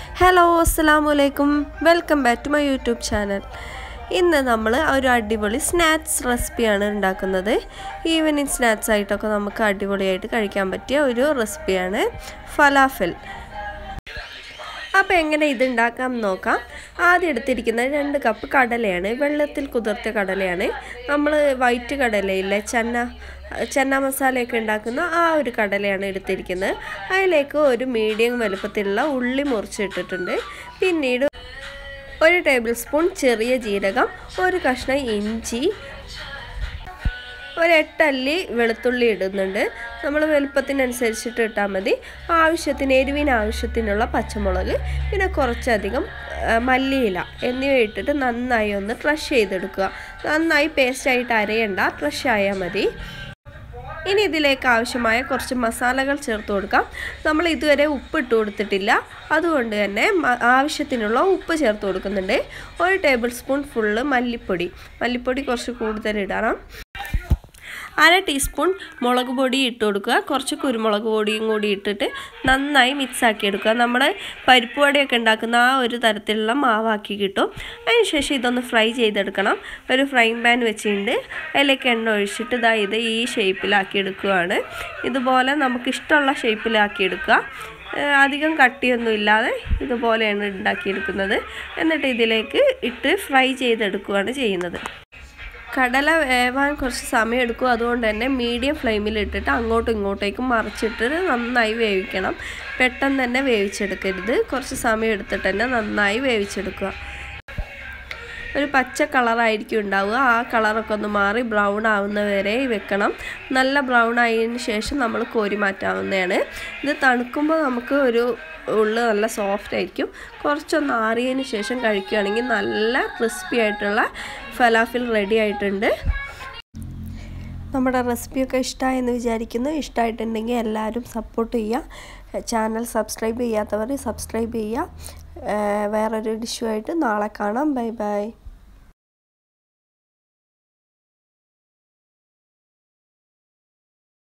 hello അസ്സാം വലൈക്കും welcome back to my YouTube channel ഇന്ന് നമ്മൾ ഒരു അടിപൊളി സ്നാക്സ് റെസിപ്പിയാണ് ഉണ്ടാക്കുന്നത് ഈവനിങ് സ്നാക്സ് ആയിട്ടൊക്കെ നമുക്ക് അടിപൊളിയായിട്ട് കഴിക്കാൻ പറ്റിയ ഒരു റെസിപ്പിയാണ് ഫലാഫൽ അപ്പോൾ എങ്ങനെ ഇത് ഉണ്ടാക്കാം നോക്കാം ആദ്യം എടുത്തിരിക്കുന്നത് രണ്ട് കപ്പ് കടലയാണ് വെള്ളത്തിൽ കുതിർത്ത കടലയാണ് നമ്മൾ വൈറ്റ് കടലയില്ലേ ചെന്ന ചെന്ന മസാലയൊക്കെ ഉണ്ടാക്കുന്ന ആ ഒരു കടലയാണ് എടുത്തിരിക്കുന്നത് അതിലേക്ക് ഒരു മീഡിയം വലുപ്പത്തിലുള്ള ഉള്ളി മുറിച്ചിട്ടിട്ടുണ്ട് പിന്നീട് ഒരു ടേബിൾ സ്പൂൺ ചെറിയ ജീരകം ഒരു കഷ്ണം ഇഞ്ചി ഒരു എട്ടല്ലി വെളുത്തുള്ളി ഇടുന്നുണ്ട് നമ്മൾ വലുപ്പത്തിനനുസരിച്ചിട്ട് ഇട്ടാൽ മതി ആവശ്യത്തിന് എരിവിന് ആവശ്യത്തിനുള്ള പച്ചമുളക് പിന്നെ കുറച്ചധികം മല്ലിയില എന്നിവ ഇട്ടിട്ട് നന്നായി ഒന്ന് ക്രഷ് ചെയ്തെടുക്കുക നന്നായി പേസ്റ്റായിട്ട് അരയണ്ട ക്രഷ് ആയാൽ മതി ഇനി ഇതിലേക്ക് ആവശ്യമായ കുറച്ച് മസാലകൾ ചേർത്ത് കൊടുക്കാം നമ്മൾ ഇതുവരെ ഉപ്പ് ഇട്ട് കൊടുത്തിട്ടില്ല അതുകൊണ്ട് തന്നെ ആവശ്യത്തിനുള്ള ഉപ്പ് ചേർത്ത് കൊടുക്കുന്നുണ്ട് ഒരു ടേബിൾ സ്പൂൺ ഫുള്ള് മല്ലിപ്പൊടി മല്ലിപ്പൊടി കുറച്ച് കൂടുതൽ ഇടണം അര ടീസ്പൂൺ മുളക് പൊടി ഇട്ട് കൊടുക്കുക കുറച്ച് കുരുമുളക് പൊടിയും കൂടി ഇട്ടിട്ട് നന്നായി മിക്സ് ആക്കി എടുക്കുക നമ്മൾ പരിപ്പ് വടയൊക്കെ ഉണ്ടാക്കുന്ന ആ ഒരു തരത്തിലുള്ള മാവാക്കി കിട്ടും അതിനുശേഷം ഇതൊന്ന് ഫ്രൈ ചെയ്തെടുക്കണം ഒരു ഫ്രൈങ് പാൻ വെച്ചിട്ടുണ്ട് അതിലേക്ക് എണ്ണ ഒഴിച്ചിട്ട് ഇതാ ഇത് ഈ ഷേപ്പിലാക്കി എടുക്കുകയാണ് ഇതുപോലെ നമുക്ക് ഇഷ്ടമുള്ള ഷേപ്പിലാക്കി എടുക്കുക അധികം കട്ടിയൊന്നും ഇല്ലാതെ ഇതുപോലെയാണ് ഉണ്ടാക്കിയെടുക്കുന്നത് എന്നിട്ട് ഇതിലേക്ക് ഇട്ട് ഫ്രൈ ചെയ്തെടുക്കുകയാണ് ചെയ്യുന്നത് കടല വേവാൻ കുറച്ച് സമയം എടുക്കും അതുകൊണ്ട് തന്നെ മീഡിയം ഫ്ലെയിമിൽ ഇട്ടിട്ട് അങ്ങോട്ടും ഇങ്ങോട്ടേക്കും മറിച്ചിട്ട് നന്നായി വേവിക്കണം പെട്ടെന്ന് തന്നെ വേവിച്ചെടുക്കരുത് കുറച്ച് സമയം എടുത്തിട്ട് തന്നെ നന്നായി വേവിച്ചെടുക്കുക ഒരു പച്ച കളറായിരിക്കും ഉണ്ടാവുക ആ കളറൊക്കെ ഒന്ന് മാറി ബ്രൗൺ ആവുന്ന വരെ വെക്കണം നല്ല ബ്രൗൺ ആയതിനു ശേഷം നമ്മൾ കോരി മാറ്റാവുന്നതാണ് ഇത് തണുക്കുമ്പോൾ നമുക്ക് ഒരു ഉള്ളു നല്ല സോഫ്റ്റ് ആയിരിക്കും കുറച്ചൊന്ന് ആറിയതിന് ശേഷം കഴിക്കുകയാണെങ്കിൽ നല്ല ക്രിസ്പി ആയിട്ടുള്ള ഫലാഫിൽ റെഡി ആയിട്ടുണ്ട് നമ്മുടെ റെസിപ്പിയൊക്കെ ഇഷ്ടമായെന്ന് വിചാരിക്കുന്നു ഇഷ്ടമായിട്ടുണ്ടെങ്കിൽ എല്ലാവരും സപ്പോർട്ട് ചെയ്യുക ചാനൽ സബ്സ്ക്രൈബ് ചെയ്യാത്തവർ സബ്സ്ക്രൈബ് ചെയ്യുക വേറൊരു ഡിഷുമായിട്ട് നാളെ കാണാം ബൈ ബൈ